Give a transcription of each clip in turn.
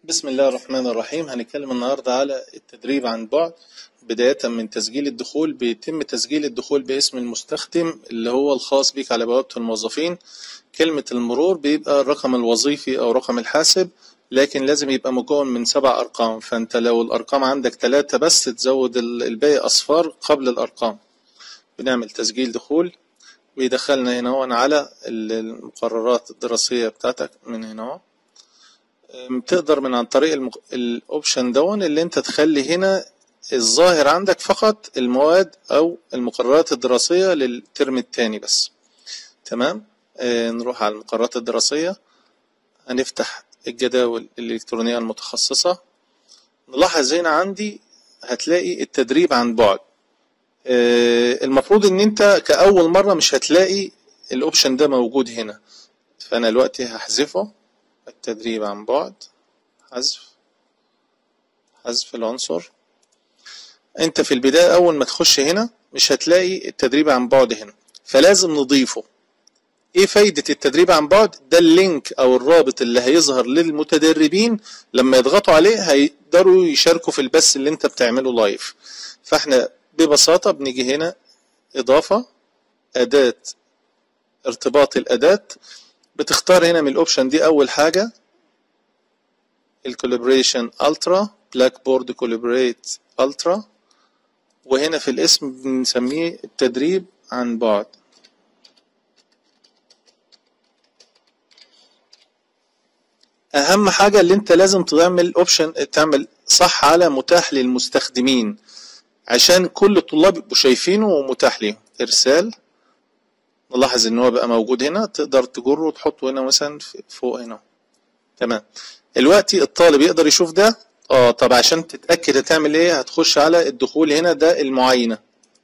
بسم الله الرحمن الرحيم هنتكلم النهاردة على التدريب عن بعد بداية من تسجيل الدخول بيتم تسجيل الدخول باسم المستخدم اللي هو الخاص بيك على بوابة الموظفين كلمة المرور بيبقى الرقم الوظيفي أو رقم الحاسب لكن لازم يبقى مكون من سبع أرقام فأنت لو الأرقام عندك ثلاثة بس تزود الباقي أصفار قبل الأرقام بنعمل تسجيل دخول ويدخلنا هنا هون على المقررات الدراسية بتاعتك من هنا هون تقدر من عن طريق المق... الاوبشن دون اللي انت تخلي هنا الظاهر عندك فقط المواد او المقررات الدراسية للترم الثاني بس تمام آه نروح على المقررات الدراسية هنفتح الجداول الإلكترونية المتخصصة نلاحظ هنا عندي هتلاقي التدريب عن بعد آه المفروض ان انت كأول مرة مش هتلاقي الاوبشن ده موجود هنا فانا دلوقتي هحذفه التدريب عن بعد حذف حذف العنصر انت في البداية اول ما تخش هنا مش هتلاقي التدريب عن بعد هنا فلازم نضيفه ايه فايدة التدريب عن بعد ده اللينك او الرابط اللي هيظهر للمتدربين لما يضغطوا عليه هيقدروا يشاركوا في البث اللي انت بتعمله لايف فاحنا ببساطة بنيجي هنا اضافة اداة ارتباط الاداة بتختار هنا من الاوبشن دي اول حاجه الكولابريشن الترا بلاك بورد كولابريت الترا وهنا في الاسم بنسميه التدريب عن بعد اهم حاجه اللي انت لازم تعمل اوبشن تعمل صح على متاح للمستخدمين عشان كل الطلاب يبقوا شايفينه ومتاح ليهم ارسال نلاحظ ان هو بقى موجود هنا تقدر تجره وتحطه هنا مثلا فوق هنا تمام دلوقتي الطالب يقدر يشوف ده اه طب عشان تتاكد هتعمل ايه هتخش على الدخول هنا ده المعاينه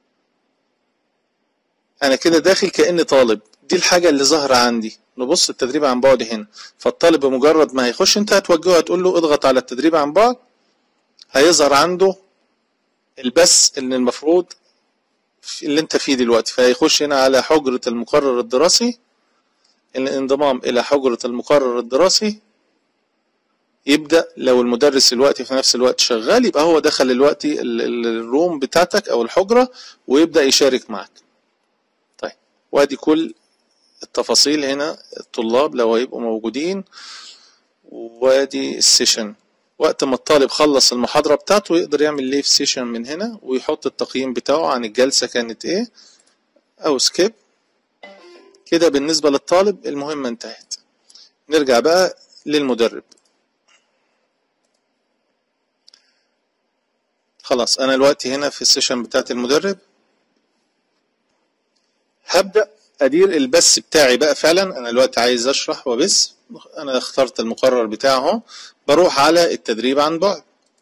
انا كده داخل كاني طالب دي الحاجه اللي ظاهره عندي نبص التدريب عن بعد هنا فالطالب بمجرد ما هيخش انت هتوجهه هتقول له اضغط على التدريب عن بعد هيظهر عنده البث اللي المفروض اللي انت فيه دلوقتي فهيخش هنا على حجرة المقرر الدراسي الانضمام الى حجرة المقرر الدراسي يبدأ لو المدرس الوقت في نفس الوقت شغال يبقى هو دخل الوقت الروم بتاعتك او الحجرة ويبدأ يشارك معك طيب وادي كل التفاصيل هنا الطلاب لو هيبقوا موجودين وادي السيشن وقت ما الطالب خلص المحاضرة بتاعته يقدر يعمل ليف سيشن من هنا ويحط التقييم بتاعه عن الجلسة كانت ايه او سكيب كده بالنسبة للطالب المهمة انتهت نرجع بقى للمدرب خلاص انا دلوقتي هنا في السيشن بتاعت المدرب هبدأ ادير البث بتاعي بقى فعلا انا دلوقتي عايز اشرح وبث انا اخترت المقرر بتاعه اهو بروح على التدريب عن بعد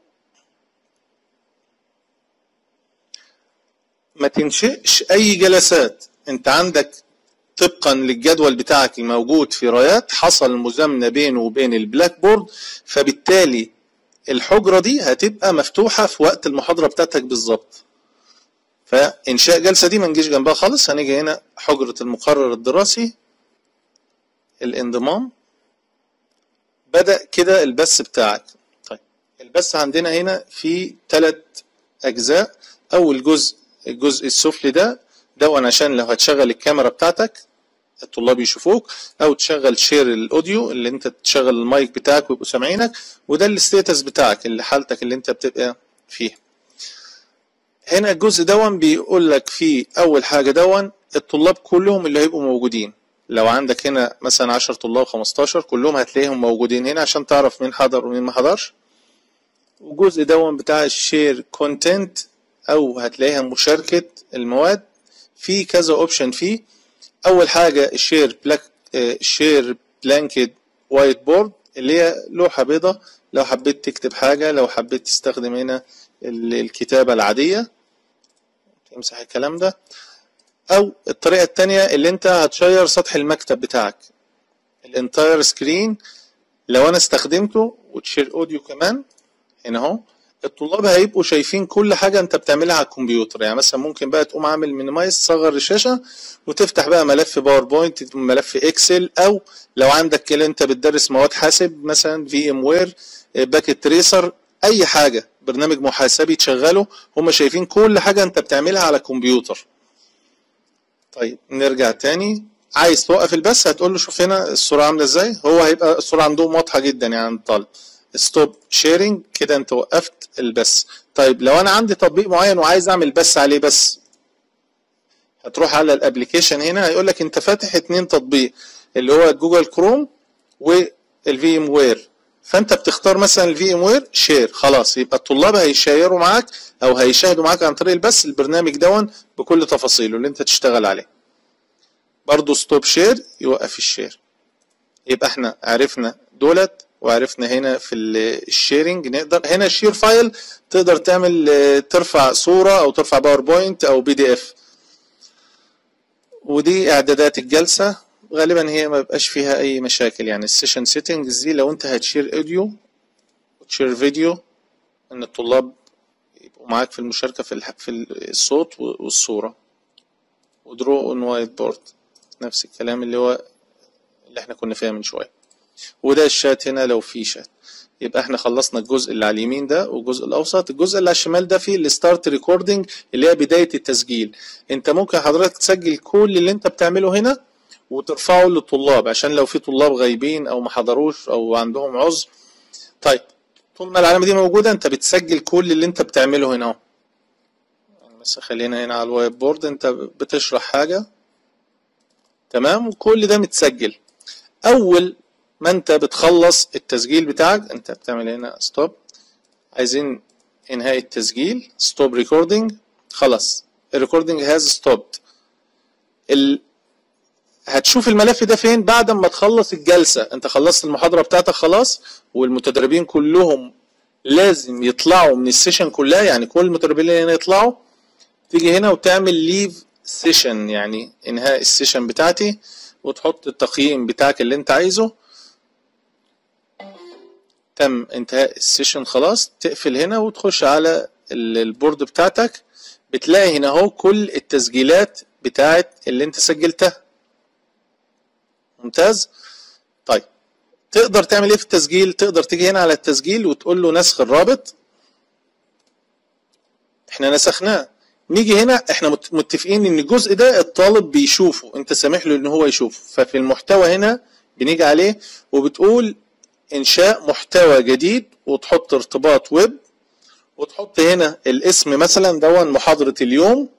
ما تنشئش اي جلسات انت عندك طبقا للجدول بتاعك الموجود في رايات حصل مزامنة بينه وبين البلاك بورد فبالتالي الحجرة دي هتبقى مفتوحة في وقت المحاضرة بتاعتك بالظبط فإنشاء جلسة دي ما نجيش جنبها خالص هنيجي هنا حجرة المقرر الدراسي الانضمام بدأ كده البث بتاعك طيب البث عندنا هنا في ثلاث أجزاء أول جزء الجزء السفلي ده ده عشان لو هتشغل الكاميرا بتاعتك الطلاب يشوفوك او تشغل شير الاوديو اللي انت تشغل المايك بتاعك ويبقوا سامعينك وده الستيتس بتاعك اللي حالتك اللي انت بتبقى فيها هنا الجزء دون بيقول لك فيه اول حاجه دون الطلاب كلهم اللي هيبقوا موجودين لو عندك هنا مثلا 10 طلاب 15 كلهم هتلاقيهم موجودين هنا عشان تعرف مين حضر ومين ما حضرش والجزء دون بتاع الشير كونتنت او هتلاقيها مشاركة المواد في كذا اوبشن فيه اول حاجة الشير بلاك الشير بلانكد وايت بورد اللي هي لوحة بيضة لو حبيت تكتب حاجة لو حبيت تستخدم هنا الكتابة العادية تمسح الكلام ده او الطريقة التانية اللي انت هتشير سطح المكتب بتاعك الانتاير سكرين لو انا استخدمته وتشير اوديو كمان هنا اهو الطلاب هيبقوا شايفين كل حاجه انت بتعملها على الكمبيوتر يعني مثلا ممكن بقى تقوم عامل مينيمايز تصغر الشاشه وتفتح بقى ملف باوربوينت ملف اكسل او لو عندك كده انت بتدرس مواد حاسب مثلا في ام وير باكيت تريسر اي حاجه برنامج محاسبي تشغله هم شايفين كل حاجه انت بتعملها على الكمبيوتر طيب نرجع تاني عايز توقف البث هتقول له شوف هنا الصوره عامله ازاي هو هيبقى الصوره عندهم واضحه جدا يعني عند الطالب ستوب شيرنج كده انت وقفت البث طيب لو انا عندي تطبيق معين وعايز اعمل بث عليه بس هتروح على الابلكيشن هنا هيقول لك انت فاتح اتنين تطبيق اللي هو جوجل كروم والفي ام وير فانت بتختار مثلا الفي ام وير شير خلاص يبقى الطلاب هيشيروا معاك او هيشاهدوا معاك عن طريق البث البرنامج دون بكل تفاصيله اللي انت تشتغل عليه برضو ستوب شير يوقف الشير يبقى احنا عرفنا دولت وعرفنا هنا في الشيرنج نقدر هنا الشير فايل تقدر تعمل ترفع صورة او ترفع باوربوينت او بي دي اف ودي اعدادات الجلسة غالبا هي ما بيبقاش فيها اي مشاكل يعني السيشن سيتنجز دي لو انت هتشير اوديو وتشير فيديو ان الطلاب يبقوا معاك في المشاركة في في الصوت والصورة ودرو اون وايت بورد نفس الكلام اللي هو اللي احنا كنا فيها من شويه وده الشات هنا لو في شات يبقى احنا خلصنا الجزء اللي على اليمين ده والجزء الاوسط الجزء اللي على الشمال ده فيه الستارت ريكوردنج اللي هي بدايه التسجيل انت ممكن حضرتك تسجل كل اللي انت بتعمله هنا وترفعه للطلاب عشان لو في طلاب غايبين او ما حضروش او عندهم عذر طيب طول ما العلامه دي موجوده انت بتسجل كل اللي انت بتعمله هنا اهو يعني بس خلينا هنا على الوايت بورد انت بتشرح حاجه تمام وكل ده متسجل اول ما انت بتخلص التسجيل بتاعك انت بتعمل هنا ستوب عايزين انهاء التسجيل ستوب ريكوردنج خلاص الريكوردنج هاز ستوبد ال... هتشوف الملف ده فين بعد ما تخلص الجلسة انت خلصت المحاضرة بتاعتك خلاص والمتدربين كلهم لازم يطلعوا من السيشن كلها يعني كل المتدربين اللي هنا يطلعوا تيجي هنا وتعمل ليف سيشن يعني انهاء السيشن بتاعتي وتحط التقييم بتاعك اللي انت عايزه تم انتهاء السيشن خلاص تقفل هنا وتخش على البورد بتاعتك بتلاقي هنا اهو كل التسجيلات بتاعت اللي انت سجلتها ممتاز طيب تقدر تعمل ايه في التسجيل تقدر تيجي هنا على التسجيل وتقول له نسخ الرابط احنا نسخناه نيجي هنا احنا متفقين ان الجزء ده الطالب بيشوفه انت سامح له ان هو يشوفه ففي المحتوى هنا بنيجي عليه وبتقول انشاء محتوى جديد وتحط ارتباط ويب وتحط هنا الاسم مثلا دون محاضرة اليوم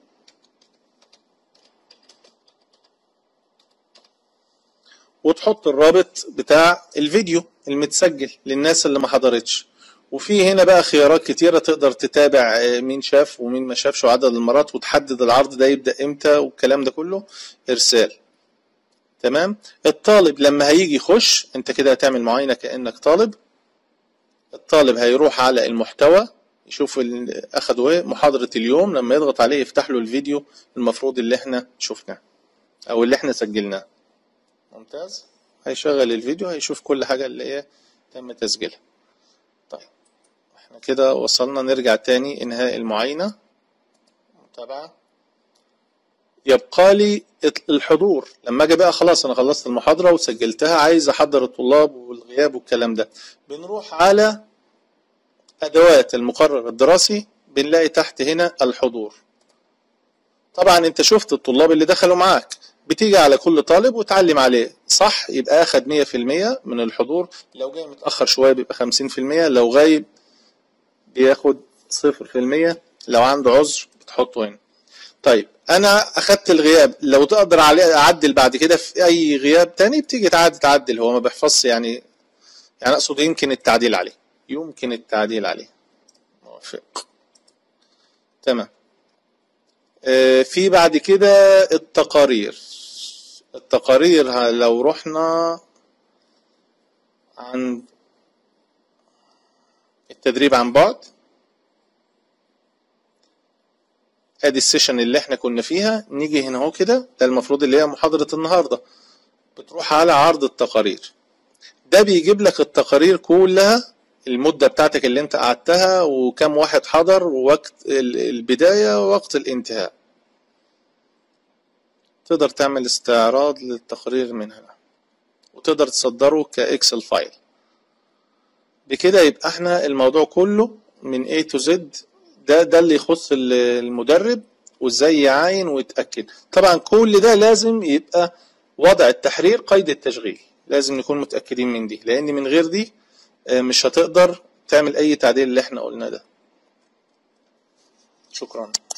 وتحط الرابط بتاع الفيديو المتسجل للناس اللي ما حضرتش وفي هنا بقى خيارات كتيرة تقدر تتابع مين شاف ومين ما شافش وعدد المرات وتحدد العرض ده يبدأ امتى والكلام ده كله ارسال تمام الطالب لما هيجي يخش انت كده هتعمل معاينة كأنك طالب الطالب هيروح على المحتوى يشوف اخدوا ايه محاضرة اليوم لما يضغط عليه يفتح له الفيديو المفروض اللي احنا شفناه او اللي احنا سجلناه ممتاز هيشغل الفيديو هيشوف كل حاجة اللي ايه تم تسجيلها طيب احنا كده وصلنا نرجع تاني انهاء المعاينة متابعة يبقى لي الحضور لما اجي بقى خلاص انا خلصت المحاضرة وسجلتها عايز احضر الطلاب والغياب والكلام ده بنروح على ادوات المقرر الدراسي بنلاقي تحت هنا الحضور طبعا انت شفت الطلاب اللي دخلوا معاك بتيجي على كل طالب وتعلم عليه صح يبقى اخد 100% من الحضور لو جاي متاخر شويه بيبقى 50% لو غايب بياخد 0% لو عنده عذر بتحطه هنا طيب انا اخدت الغياب لو تقدر عليه اعدل بعد كده في اي غياب تاني بتيجي تعدل تعدل هو ما بيحفظش يعني يعني اقصد يمكن التعديل عليه يمكن التعديل عليه موافق تمام آه في بعد كده التقارير التقارير لو رحنا عن التدريب عن بعد ادي السيشن اللي احنا كنا فيها نيجي هنا اهو كده ده المفروض اللي هي محاضرة النهاردة بتروح على عرض التقارير ده بيجيب لك التقارير كلها المدة بتاعتك اللي انت قعدتها وكم واحد حضر ووقت البداية ووقت الانتهاء تقدر تعمل استعراض للتقرير من هنا وتقدر تصدره كاكسل فايل بكده يبقى احنا الموضوع كله من A to Z ده ده اللي يخص المدرب وازاي يعاين ويتأكد طبعا كل ده لازم يبقى وضع التحرير قيد التشغيل لازم نكون متأكدين من دي لأن من غير دي مش هتقدر تعمل أي تعديل اللي احنا قلنا ده شكرا